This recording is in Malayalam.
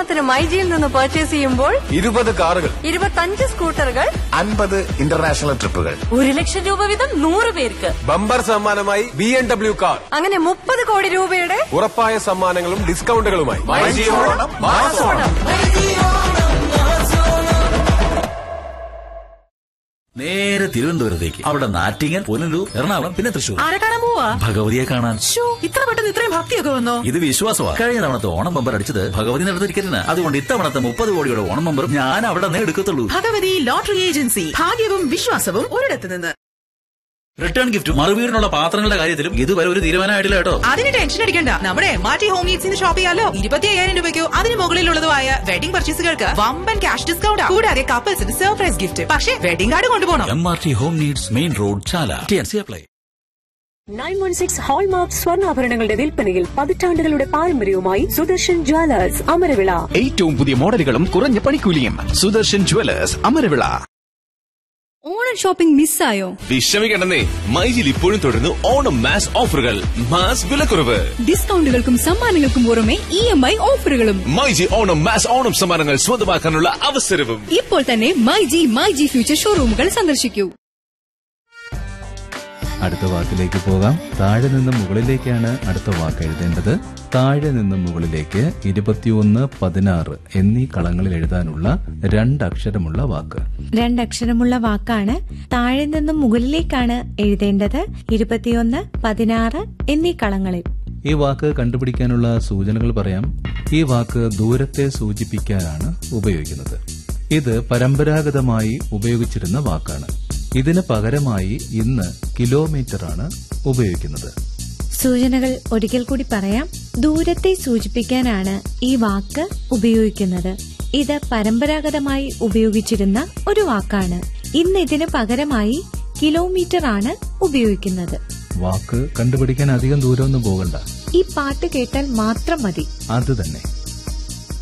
ഉദാഹരണത്തിന് മൈജിയിൽ നിന്ന് പർച്ചേസ് ചെയ്യുമ്പോൾ ഇരുപത് കാറുകൾ ഇരുപത്തഞ്ച് സ്കൂട്ടറുകൾ അൻപത് ഇന്റർനാഷണൽ ട്രിപ്പുകൾ ഒരു ലക്ഷം രൂപ വീതം നൂറ് പേർക്ക് ബമ്പർ സമ്മാനമായി ബി എം ഡബ്ല്യു കാർ അങ്ങനെ മുപ്പത് കോടി രൂപയുടെ ഉറപ്പായ സമ്മാനങ്ങളും ഡിസ്കൗണ്ടുകളുമായി ഓണം. നേരെ തിരുവനന്തപുരത്തേക്ക് അവിടെ നാറ്റിങ്ങൽ പുനലൂർ എറണാകുളം പിന്നെ തൃശൂർ ആരെ കാണാൻ പോവാ ഭഗവതിയെ കാണാൻ ശ്ശോ, ഇത്ര പെട്ടെന്ന് ഇത്രയും ഭക്തിയൊക്കെ വന്നോ ഇത് വിശ്വാസമാണ് കഴിഞ്ഞ തവണത്തെ ഓണം ബമ്പർ അടിച്ചത് ഭഗവതി നടന്ന ടിക്കറ്റിന് അതുകൊണ്ട് ഇത്തവണത്തെ മുപ്പത് കോടിയുടെ ഓണം ബമ്പറും ഞാൻ അവിടെ നിന്ന് എടുക്കത്തുള്ളൂ ഭഗവതി ലോട്ടറി ഏജൻസി ഭാഗ്യവും വിശ്വാസവും ഒരിടത്ത് നിന്ന് റിട്ടേൺ ഗിഫ്റ്റ് മറുവീടിനുള്ള പാത്രങ്ങളുടെ കാര്യത്തിലും ഇതുവരെ ഒരു തീരുമാനമായിട്ടില്ല കേട്ടോ അതിന് ടെൻഷൻ അടിക്കണ്ട നമ്മുടെ മാറ്റി ഹോം നീഡ്സിന് ഷോപ്പ് ചെയ്യാലോ ഇരുപത്തി അയ്യായിരം രൂപയ്ക്കോ അതിന് മുകളിലുള്ളതുമായ വെഡിംഗ് പർച്ചേസുകൾക്ക് വമ്പൻ ക്യാഷ് ഡിസ്കൗണ്ട് കൂടാതെ കപ്പിൾസിന് സർപ്രൈസ് ഗിഫ്റ്റ് പക്ഷേ വെഡിംഗ് കാർഡ് കൊണ്ടുപോകണം M R T home needs main road Chala T N C apply nine one six hallmark സ്വർണ്ണാഭരണങ്ങളുടെ വിൽപ്പനയിൽ പതിറ്റാണ്ടുകളുടെ പാരമ്പര്യവുമായി സുദർശൻ ജ്വല്ലേഴ്സ് അമരവിള ഏറ്റവും പുതിയ മോഡലുകളും കുറഞ്ഞ പണിക്കൂലിയും സുദർശൻ ജുവലേഴ്സ് അമരവിള ഓണം ഷോപ്പിംഗ് മിസ്സായോ വിഷമിക്കണ്ടെന്നേ മൈജിൽ ഇപ്പോഴും തുടരുന്നു ഓണം മാസ് ഓഫറുകൾ മാസ് വിലക്കുറവ് ഡിസ്കൗണ്ടുകൾക്കും സമ്മാനങ്ങൾക്കും പുറമെ ഇ എം ഐ ഓഫറുകളും മൈജി ഓണം മാസ് ഓണം സമ്മാനങ്ങൾ സ്വന്തമാക്കാനുള്ള അവസരവും ഇപ്പോൾ തന്നെ My G My G future ഷോറൂമുകൾ സന്ദർശിക്കൂ അടുത്ത വാക്കിലേക്ക് പോകാം താഴെ നിന്ന് മുകളിലേക്കാണ് അടുത്ത വാക്ക് എഴുതേണ്ടത് താഴെ നിന്ന് മുകളിലേക്ക് ഇരുപത്തിയൊന്ന് പതിനാറ് എന്നീ കളങ്ങളിൽ എഴുതാനുള്ള രണ്ടക്ഷരമുള്ള വാക്ക് രണ്ടക്ഷരമുള്ള വാക്കാണ് താഴെ നിന്നും മുകളിലേക്കാണ് എഴുതേണ്ടത് ഇരുപത്തിയൊന്ന് പതിനാറ് എന്നീ കളങ്ങളിൽ ഈ വാക്ക് കണ്ടുപിടിക്കാനുള്ള സൂചനകൾ പറയാം ഈ വാക്ക് ദൂരത്തെ സൂചിപ്പിക്കാനാണ് ഉപയോഗിക്കുന്നത് ഇത് പരമ്പരാഗതമായി ഉപയോഗിച്ചിരുന്ന വാക്കാണ് ഇതിന് പകരമായി ഇന്ന് കിലോമീറ്ററാണ് ഉപയോഗിക്കുന്നത് സൂചനകൾ ഒരിക്കൽ കൂടി പറയാം ദൂരത്തെ സൂചിപ്പിക്കാനാണ് ഈ വാക്ക് ഉപയോഗിക്കുന്നത് ഇത് പരമ്പരാഗതമായി ഉപയോഗിച്ചിരുന്ന ഒരു വാക്കാണ് ഇന്ന് ഇതിന് പകരമായി കിലോമീറ്റർ ആണ് ഉപയോഗിക്കുന്നത് വാക്ക് കണ്ടുപിടിക്കാൻ അധികം ദൂരമൊന്നും പോകണ്ട ഈ പാട്ട് കേട്ടാൽ മാത്രം മതി അത് തന്നെ